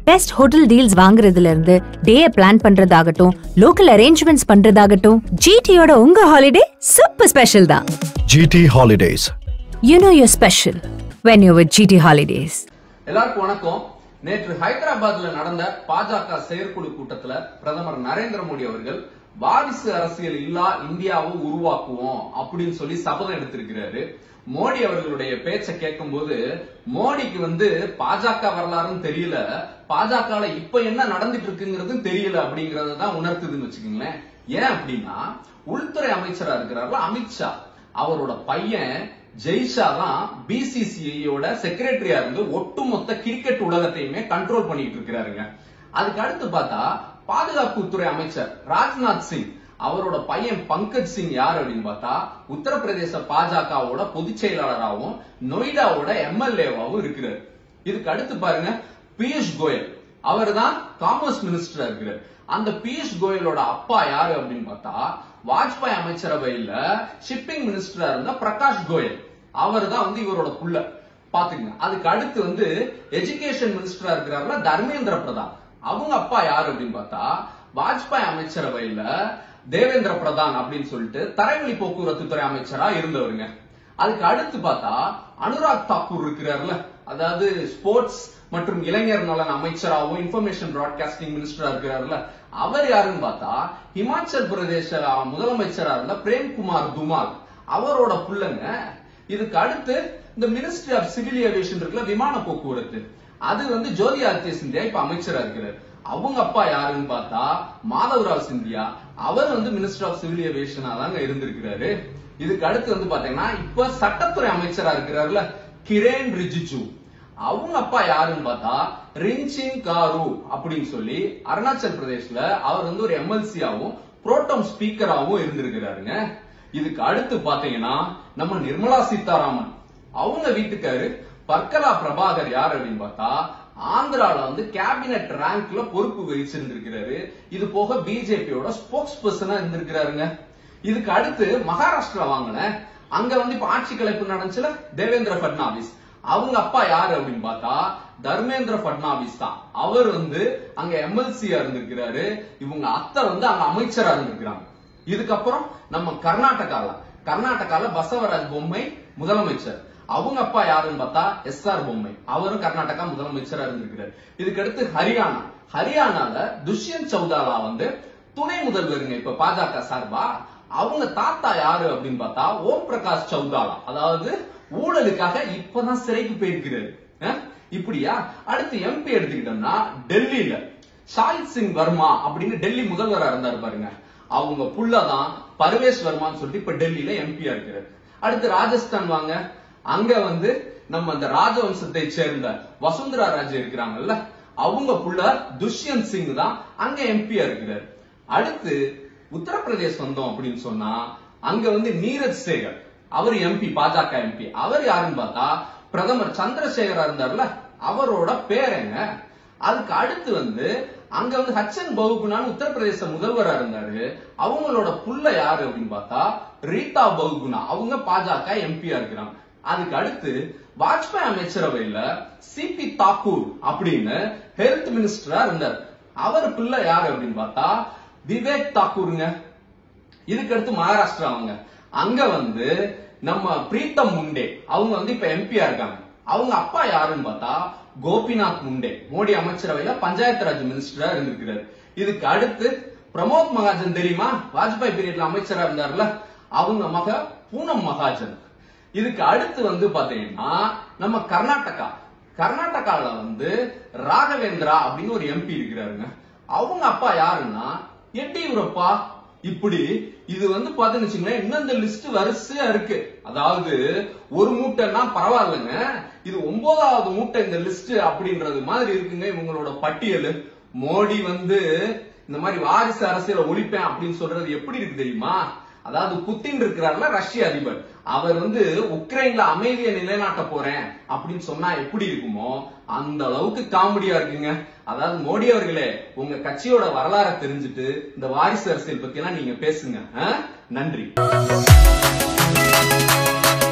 Best hotel deals வாங்குறதுல இருந்து day plan பண்றதாகட்டும் லோக்கல் அரேஞ்ச்மெண்ட்ஸ் பண்றதாகட்டும் ஜிடியோட உங்க ஹாலிடே சூப்பர் ஸ்பெஷல் தான் GT Holidays. You know your special when you with GT holidays எல்லாருக்கும் வணக்கம் நேற்று ஹைதராபாத்ல நடந்த பாஜக செயற்குழு கூட்டத்துல பிரதமர் நரேந்திர மோடி அவர்கள் வாரிசு அரசியல் இல்லா இந்தியாவை உருவாக்குவோம் அப்படின்னு சொல்லி சபதம் எடுத்திருக்கிறாரு மோடி அவர்களுடைய பேச்சை கேட்கும்போது மோடிக்கு வந்து பாஜக வரலாறுன்னு தெரியல பாஜக இப்ப என்ன நடந்துட்டு இருக்குங்கிறதும் தெரியல அப்படிங்கறத தான் உணர்த்துதுன்னு வச்சுக்கோங்களேன் ஏன் அப்படின்னா உள்துறை அமைச்சரா இருக்கிறாருல அமித்ஷா அவரோட பையன் ஜெய்ஷா தான் பிசிசிஐயோட செக்ரட்டரியா இருந்து ஒட்டுமொத்த கிரிக்கெட் உலகத்தையுமே கண்ட்ரோல் பண்ணிட்டு இருக்கிறாருங்க அதுக்கு அடுத்து பார்த்தா பாதுகாப்புத்துறை அமைச்சர் ராஜ்நாத் சிங் அவரோட பையன் பங்கஜ் சிங் யார் அப்படின்னு பார்த்தா உத்தரப்பிரதேச பாஜகவோட பொதுச் செயலாளராகவும் நொய்டாவோட எம்எல்ஏவாவும் இருக்கிறார் இதுக்கு அடுத்து பாருங்க பியூஷ் கோயல் அவர் தான் காமர்ஸ் மினிஸ்டரா இருக்கிறார் அந்த பியூஷ் கோயலோட அப்பா யாரு அப்படின்னு பார்த்தா வாஜ்பாய் அமைச்சரவையில ஷிப்பிங் மினிஸ்டரா இருந்த பிரகாஷ் கோயல் அவர் தான் வந்து இவரோட புள்ள பாத்துங்க அதுக்கு அடுத்து வந்து எஜுகேஷன் மினிஸ்டரா இருக்கிறாருல தர்மேந்திர பிரதான் அவங்க அப்பா யாரு அப்படின்னு பார்த்தா வாஜ்பாய் அமைச்சரவையில தேவேந்திர பிரதான் அப்படின்னு சொல்லிட்டு தரைவழி போக்குவரத்து துறை அமைச்சரா இருந்தவருங்க அதுக்கு அடுத்து பார்த்தா அனுராக் தாக்கூர் இருக்கிறார்ல அதாவது ஸ்போர்ட்ஸ் மற்றும் இளைஞர் நலன் அமைச்சராகவும் இன்ஃபர்மேஷன் பிராட்காஸ்டிங் மினிஸ்டரா இருக்கிறார்ல அவர் யாருன்னு பார்த்தா ஹிமாச்சல் பிரதேச முதலமைச்சரா இருந்த பிரேம்குமார் துமால் அவரோட புள்ளங்க இதுக்கு அடுத்து இந்த மினிஸ்ட்ரி ஆஃப் சிவில் ஏவியேஷன் இருக்குல்ல விமான போக்குவரத்து அது வந்து ஜோதி ஆதித்ய சிந்தியா இப்ப அமைச்சரா இருக்கிறார் அவங்க அப்பா யாருன்னு பார்த்தா மாதவராவ் சிந்தியா அவர் வந்து மினிஸ்டர் ஆஃப் சிவில் ஏவியேஷனா தாங்க இருந்திருக்கிறாரு இதுக்கு அடுத்து வந்து பாத்தீங்கன்னா இப்ப சட்டத்துறை அமைச்சரா இருக்கிறாருல கிரேன் ரிஜிஜு அவங்க அப்பா யாருன்னு பார்த்தா ரின்சிங் காரு அப்படின்னு சொல்லி அருணாச்சல் பிரதேஷ்ல அவர் வந்து ஒரு எம்எல்சியாவும் புரோட்டம் ஸ்பீக்கராவும் இருந்திருக்கிறாருங்க இதுக்கு அடுத்து பாத்தீங்கன்னா நம்ம நிர்மலா சீதாராமன் அவங்க வீட்டுக்காரு பர்கலா பிரபாகர் யார் அப்படின்னு பார்த்தா ஆந்திரால வந்து கேபினெட் ரேங்க்ல பொறுப்பு வகிச்சிருந்திருக்கிறாரு இது போக பிஜேபியோட ஸ்போக்ஸ் பர்சனா இருந்திருக்கிறாருங்க இதுக்கு அடுத்து மகாராஷ்டிரா வாங்கின அங்க வந்து இப்ப ஆட்சி கலைப்பு நடந்துச்சுல தேவேந்திர பட்னாவிஸ் அவங்க அப்பா யாரு அப்படின்னு பார்த்தா தர்மேந்திர பட்னாவிஸ் தான் அவர் வந்து அங்க எம்எல்சியா இருந்திருக்கிறாரு இவங்க அத்தை வந்து அங்க அமைச்சரா இருந்திருக்கிறாங்க இதுக்கப்புறம் நம்ம கர்நாடகால கர்நாடகால பசவராஜ் பொம்மை முதலமைச்சர் அவங்க அப்பா யாருன்னு பார்த்தா எஸ் ஆர் பொம்மை அவரும் கர்நாடகா முதலமைச்சரா இருந்திருக்கிறார் இதுக்கு அடுத்து ஹரியானா ஹரியானால துஷ்யந்த் சௌதாலா வந்து துணை முதல்வருங்க இப்ப பாஜக சார்பா அவங்க தாத்தா யாரு அப்படின்னு பார்த்தா ஓம் பிரகாஷ் சௌதாலா அதாவது ஊழலுக்காக இப்பதான் சிறைக்கு போயிருக்கிறாரு அஹ்? இப்படியா அடுத்து எம்பி எடுத்துக்கிட்டோம்னா டெல்லியில ஷாஹித் சிங் வர்மா அப்படின்னு டெல்லி முதல்வரா இருந்தாரு பாருங்க அவங்க புள்ளதான் பர்வேஷ் வர்மான்னு சொல்லிட்டு இப்ப டெல்லியில எம்பியா இருக்கிறாரு அடுத்து ராஜஸ்தான் வாங்க அங்க வந்து நம்ம அந்த ராஜவம்சத்தை சேர்ந்த வசுந்தரா ராஜே இருக்கிறாங்கல்ல அவங்க புள்ள துஷ்யந்த் சிங் தான் அங்க எம்பியா இருக்கிறாரு அடுத்து உத்தரப்பிரதேஷ் வந்தோம் அப்படின்னு சொன்னா அங்க வந்து நீரஜ் சேகர் அவர் எம்பி பாஜக எம்பி அவர் யாருன்னு பார்த்தா பிரதமர் சந்திரசேகரா இருந்தார்ல அவரோட பேரங்க அதுக்கு அடுத்து வந்து அங்க வந்து ஹச்சன் பகுகுணான்னு உத்தரப்பிரதேச முதல்வரா இருந்தாரு அவங்களோட புள்ள யாரு அப்படின்னு பார்த்தா ரீதா பகுகுணா அவங்க பாஜக எம்பியா இருக்கிறாங்க அதுக்கு அடுத்து வாஜ்பாய் அமைச்சரவையில சிபி தாக்கூர் அப்படின்னு ஹெல்த் மினிஸ்டரா இருந்தார் அவர் பிள்ளை யாரு அப்படின்னு பார்த்தா விவேக் தாக்கூருங்க இதுக்கு அடுத்து மகாராஷ்டிரா அவங்க அங்க வந்து நம்ம பிரீத்தம் முண்டே அவங்க வந்து இப்ப எம்பியா இருக்காங்க அவங்க அப்பா யாருன்னு பார்த்தா கோபிநாத் முண்டே மோடி அமைச்சரவையில பஞ்சாயத்து ராஜ் மினிஸ்டரா இருந்திருக்கிறாரு இதுக்கு அடுத்து பிரமோத் மகாஜன் தெரியுமா வாஜ்பாய் பீரியட்ல அமைச்சரா இருந்தார்ல அவங்க மக பூனம் மகாஜன் இதுக்கு அடுத்து வந்து பாத்தீங்கன்னா நம்ம கர்நாடகா கர்நாடகால வந்து ராகவேந்திரா அப்படின்னு ஒரு எம்பி இருக்கிறாருங்க அவங்க அப்பா யாருன்னா எட்டியூரப்பா இப்படி இது வந்து பாத்தீங்கன்னு வச்சுங்களேன் இன்னும் இந்த லிஸ்ட் வரிசையா இருக்கு அதாவது ஒரு மூட்டைன்னா பரவாயில்லைங்க இது ஒன்பதாவது மூட்டை இந்த லிஸ்ட் அப்படின்றது மாதிரி இருக்குங்க இவங்களோட பட்டியல் மோடி வந்து இந்த மாதிரி வாரிசு அரசியலை ஒழிப்பேன் அப்படின்னு சொல்றது எப்படி இருக்கு தெரியுமா அதாவது புத்தின் இருக்கிறார்ல ரஷ்ய அதிபர் அவர் வந்து உக்ரைன்ல அமைதியை நிலைநாட்ட போறேன் அப்படின்னு சொன்னா எப்படி இருக்குமோ அந்த அளவுக்கு காமெடியா இருக்குங்க அதாவது மோடி அவர்களே உங்க கட்சியோட வரலாறை தெரிஞ்சுட்டு இந்த வாரிசு அரசியல் பத்தி எல்லாம் நீங்க பேசுங்க ஆ? நன்றி